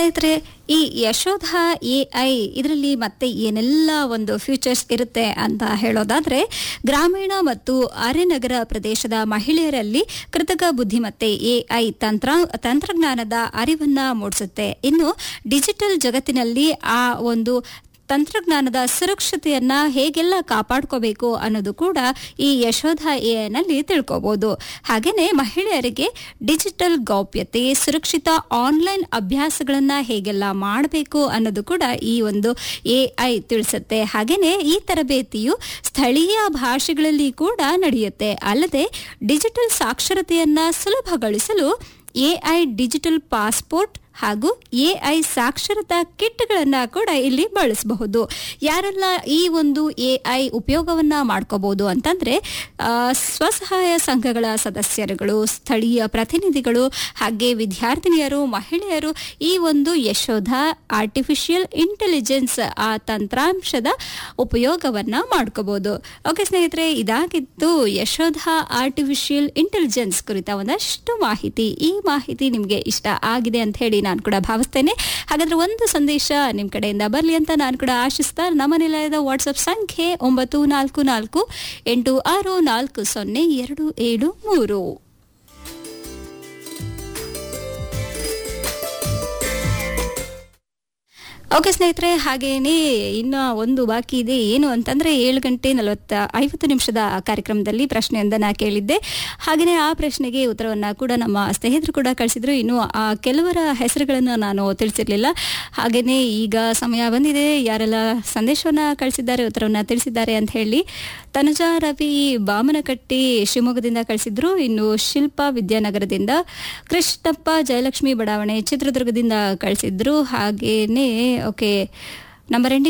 ಸ್ನೇಹಿತರೆ ಈ Yashoda A I ಇದರಲ್ಲಿ ಮತ್ತೆ ಏನೆಲ್ಲ ಒಂದು ಫ್ಯೂಚರ್ಸ್ ಇರುತ್ತೆ ಅಂತ ಹೇಳೋದಾದ್ರೆ ಗ್ರಾಮೀಣ ಮತ್ತು ಅರೆನಗರ ಪ್ರದೇಶದ ಮಹಿಳೆಯರಲ್ಲಿ ಕೃತಕ ಬುದ್ಧಿಮತ್ತೆ ಎ ಐ ತಂತ್ರ ತಂತ್ರಜ್ಞಾನದ ಅರಿವನ್ನ ಮೂಡಿಸುತ್ತೆ ಇನ್ನು ಡಿಜಿಟಲ್ ಜಗತ್ತಿನಲ್ಲಿ ಆ ಒಂದು ತಂತ್ರಜ್ಞಾನದ ಸುರಕ್ಷತೆಯನ್ನ ಹೇಗೆಲ್ಲ ಕಾಪಾಡ್ಕೋಬೇಕು ಅನ್ನೋದು ಕೂಡ ಈ ಯಶೋಧ ಎನಲ್ಲಿ ತಿಳ್ಕೋಬಹುದು ಹಾಗೇನೆ ಮಹಿಳೆಯರಿಗೆ ಡಿಜಿಟಲ್ ಗೌಪ್ಯತೆ ಸುರಕ್ಷಿತ ಆನ್ಲೈನ್ ಅಭ್ಯಾಸಗಳನ್ನ ಹೇಗೆಲ್ಲ ಮಾಡಬೇಕು ಅನ್ನೋದು ಕೂಡ ಈ ಒಂದು ಎ ಐ ತಿಳಿಸುತ್ತೆ ಹಾಗೇನೆ ಈ ತರಬೇತಿಯು ಸ್ಥಳೀಯ ಭಾಷೆಗಳಲ್ಲಿ ಕೂಡ ನಡೆಯುತ್ತೆ ಅಲ್ಲದೆ ಡಿಜಿಟಲ್ ಸಾಕ್ಷರತೆಯನ್ನ ಸುಲಭಗೊಳಿಸಲು ಎಐ ಡಿಜಿಟಲ್ ಪಾಸ್ಪೋರ್ಟ್ ಹಾಗೂ ಎಐ ಸಾಕ್ಷರತಾ ಕಿಟ್ಗಳನ್ನು ಕೂಡ ಇಲ್ಲಿ ಬಳಸಬಹುದು ಯಾರೆಲ್ಲ ಈ ಒಂದು ಎಐ ಉಪಯೋಗವನ್ನ ಮಾಡ್ಕೋಬಹುದು ಅಂತಂದ್ರೆ ಆ, ಸ್ವಸಹಾಯ ಸಂಘಗಳ ಸದಸ್ಯರುಗಳು ಸ್ಥಳೀಯ ಪ್ರತಿನಿಧಿಗಳು ಹಾಗೆ ವಿದ್ಯಾರ್ಥಿನಿಯರು ಮಹಿಳೆಯರು ಈ ಒಂದು ಯಶೋಧ ಆರ್ಟಿಫಿಷಿಯಲ್ ಇಂಟೆಲಿಜೆನ್ಸ್ ಆ ತಂತ್ರಾಂಶದ ಉಪಯೋಗವನ್ನ ಮಾಡ್ಕೋಬಹುದು ಓಕೆ ಸ್ನೇಹಿತರೆ ಇದಾಗಿತ್ತು ಯಶೋಧ ಆರ್ಟಿಫಿಷಿಯಲ್ ಇಂಟೆಲಿಜೆನ್ಸ್ ಕುರಿತ ಒಂದಷ್ಟು ಮಾಹಿತಿ ಈ ಮಾಹಿತಿ ನಿಮಗೆ ಇಷ್ಟ ಆಗಿದೆ ಅಂತ ಹೇಳಿ ನಾನು ಕೂಡ ಭಾವಿಸ್ತೇನೆ ಹಾಗಾದ್ರೆ ಒಂದು ಸಂದೇಶ ನಿಮ್ಮ ಕಡೆಯಿಂದ ಬರಲಿ ಅಂತ ನಾನು ಕೂಡ ಆಶಿಸ್ತಾ ನಮ್ಮ ನಿಲಯದ ವಾಟ್ಸಪ್ ಸಂಖ್ಯೆ ಒಂಬತ್ತು ನಾಲ್ಕು ನಾಲ್ಕು ಎಂಟು ಆರು ನಾಲ್ಕು ಸೊನ್ನೆ ಎರಡು ಏಳು ಮೂರು ಓಕೆ ಸ್ನೇಹಿತರೆ ಹಾಗೇನೆ ಇನ್ನು ಒಂದು ಬಾಕಿ ಇದೆ ಏನು ಅಂತಂದ್ರೆ ಏಳು ಗಂಟೆ ನಲವತ್ತ ಐವತ್ತು ನಿಮಿಷದ ಕಾರ್ಯಕ್ರಮದಲ್ಲಿ ಪ್ರಶ್ನೆಯೊಂದನ್ನ ಕೇಳಿದ್ದೆ ಹಾಗೆಯೇ ಆ ಪ್ರಶ್ನೆಗೆ ಉತ್ತರವನ್ನ ಕೂಡ ನಮ್ಮ ಸ್ನೇಹಿತರು ಕೂಡ ಕಳಿಸಿದ್ರು ಇನ್ನು ಆ ಕೆಲವರ ಹೆಸರುಗಳನ್ನು ನಾನು ತಿಳಿಸಿರ್ಲಿಲ್ಲ ಹಾಗೇನೆ ಈಗ ಸಮಯ ಬಂದಿದೆ ಯಾರೆಲ್ಲ ಸಂದೇಶವನ್ನ ಕಳಿಸಿದ್ದಾರೆ ಉತ್ತರವನ್ನ ತಿಳಿಸಿದ್ದಾರೆ ಅಂತ ಹೇಳಿ ತನುಜಾ ರವಿ ಬಾಮನಕಟ್ಟಿ ಶಿವಮೊಗ್ಗದಿಂದ ಕಳಿಸಿದ್ರು ಇನ್ನು ಶಿಲ್ಪಾ ವಿದ್ಯಾನಗರದಿಂದ ಕೃಷ್ಣಪ್ಪ ಜಯಲಕ್ಷ್ಮಿ ಬಡಾವಣೆ ಚಿತ್ರದುರ್ಗದಿಂದ ಕಳಿಸಿದ್ರು ಹಾಗೇನೆ ಓಕೆ ನಂಬರ್ ಎಂಡಿಂಗ್